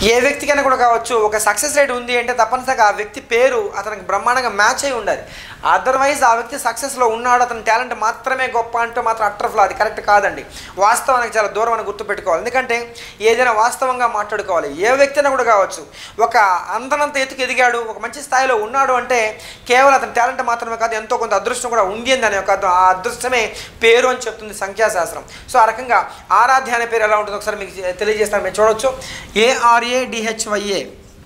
ఏ వ్యక్తికైనా కూడా కావచ్చు ఒక సక్సెస్ రేట్ ఉంది అంటే తప్పనిసరిగా ఆ వ్యక్తి పేరు అతనికి బ్రహ్మాండంగా మ్యాచ్ అయి ఉండాలి అదర్వైజ్ ఆ వ్యక్తి సక్సెస్లో ఉన్నాడు అతని టాలెంట్ మాత్రమే గొప్ప అంటే మాత్రం అట్రఫ్లో అది కరెక్ట్ కాదండి వాస్తవానికి చాలా దూరం అని గుర్తుపెట్టుకోవాలి ఎందుకంటే ఏదైనా వాస్తవంగా మాట్లాడుకోవాలి ఏ వ్యక్తి అయినా కూడా కావచ్చు ఒక అందనంత ఎత్తుకు ఎదిగాడు ఒక మంచి స్థాయిలో ఉన్నాడు అంటే కేవలం అతని టాలెంట్ మాత్రమే కాదు ఎంతో కొంత అదృష్టం కూడా ఉంది అని దాని యొక్క అర్థం. ఆ అదృష్టమే పేరు అని చెప్తుంది సంఖ్యాశాస్త్రం సో ఆ రకంగా ఆరాధ్య అనే పేరు ఎలా ఉంటుందో ఒకసారి మీకు తెలియజేస్తాను మీరు చూడవచ్చు ఏఆర్ఏ డిహెచ్వైఏ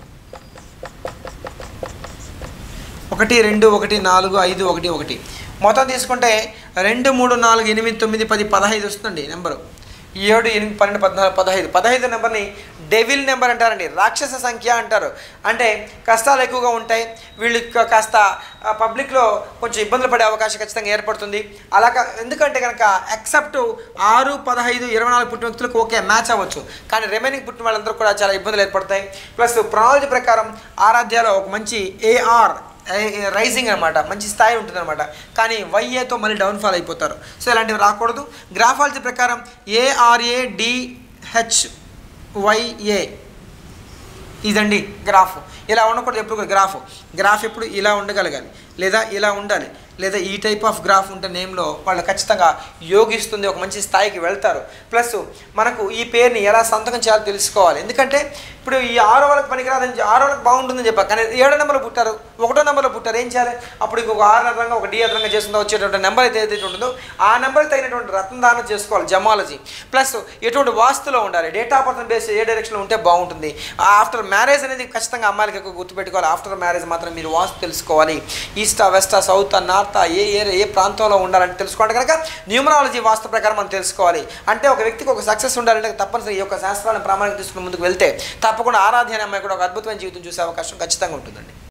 ఒకటి రెండు ఒకటి నాలుగు ఐదు ఒకటి ఒకటి మొత్తం తీసుకుంటే రెండు మూడు నాలుగు ఎనిమిది తొమ్మిది పది పదహైదు వస్తుందండి నెంబరు ఏడు ఎనిమిది పన్నెండు పద్నాలుగు పదహైదు పదహైదు నెంబర్ని డెవిల్ నెంబర్ అంటారండి రాక్షస సంఖ్య అంటారు అంటే కష్టాలు ఎక్కువగా ఉంటాయి వీళ్ళు క- కాస్త ఆ, పబ్లిక్లో కొంచెం ఇబ్బందులు పడే అవకాశం ఖచ్చితంగా ఏర్పడుతుంది అలా కా- ఎందుకంటే కనుక ఎక్సెప్ట్ ఆరు పదహైదు ఇరవై నాలుగు పుట్టిన వ్యక్తులకు ఓకే మ్యాచ్ అవ్వచ్చు కానీ రిమైనింగ్ పుట్టిన వాళ్ళందరూ కూడా చాలా ఇబ్బందులు ఏర్పడతాయి ప్లస్ ప్రాలజీ ప్రకారం ఆరాధ్యాలో ఒక మంచి ఏఆర్ రైజింగ్ అనమాట మంచి స్థాయి ఉంటుందన్నమాట కానీ వైఏతో మళ్ళీ డౌన్ఫాల్ అయిపోతారు సో ఇలాంటివి రాకూడదు గ్రాఫాలజీ ప్రకారం ఏఆర్ఏ డిహెచ్ వైఏ ఇదండి గ్రాఫ్ ఇలా ఉండకూడదు ఎప్పుడు కూడా గ్రాఫ్ గ్రాఫ్ ఎప్పుడు ఇలా ఉండగలగాలి లేదా ఇలా ఉండాలి లేదా ఈ టైప్ ఆఫ్ గ్రాఫ్ ఉంటే నేమ్లో వాళ్ళు ఖచ్చితంగా యోగిస్తుంది ఒక మంచి స్థాయికి వెళ్తారు ప్లస్ మనకు ఈ పేరుని ఎలా సంతకం చేయాలో తెలుసుకోవాలి ఎందుకంటే ఇప్పుడు ఈ ఆరో వాళ్ళకి పనికిరాదని చె- ఆరో వాళ్ళకి బాగుంటుందని చెప్పా కానీ ఏడో నెంబర్లో పుట్టారు ఒకటో నెంబర్లో పుట్టారు ఏం చేయాలి అప్పుడు ఇంకొక ఆరు అదనంగా ఒక డి అదనంగా చేసుకుంటూ వచ్చేటువంటి నెంబర్ అయితే ఏదైతే ఉంటుందో ఆ నెంబర్ తగినటువంటి రత్నదానం చేసుకోవాలి జమాలజీ ప్లస్ ఎటువంటి వాస్తులో ఉండాలి డేట్ ఆఫ్ బర్త్ బేస్ ఏ డైరెక్షన్లో ఉంటే బాగుంటుంది ఆఫ్టర్ మ్యారేజ్ అనేది ఖచ్చితంగా అమ్మాయిలకి ఎక్కువ గుర్తుపెట్టుకోవాలి ఆఫ్టర్ మ్యారేజ్ మాత్రం మీరు వాస్తు తెలుసుకోవాలి ఈస్టా వెస్టా సౌత్ నార్త్ ఏ ఏ ఏ ప్రాంతంలో ఉండాలని తెలుసుకోండి కనుక న్యూమరాలజీ వాస్తు ప్రకారం మనం తెలుసుకోవాలి అంటే ఒక వ్యక్తికి ఒక సక్సెస్ ఉండాలంటే తప్పనిసరి ఈ యొక్క శాస్త్రాలను ప్రామాణిక తీసుకుని ముందుకు వెళ్తే తప్పకుండా ఆరాధ్య అనే అమ్మాయి కూడా ఒక అద్భుతమైన జీవితం చూసే అవకాశం ఖచ్చితంగా ఉంటుందండి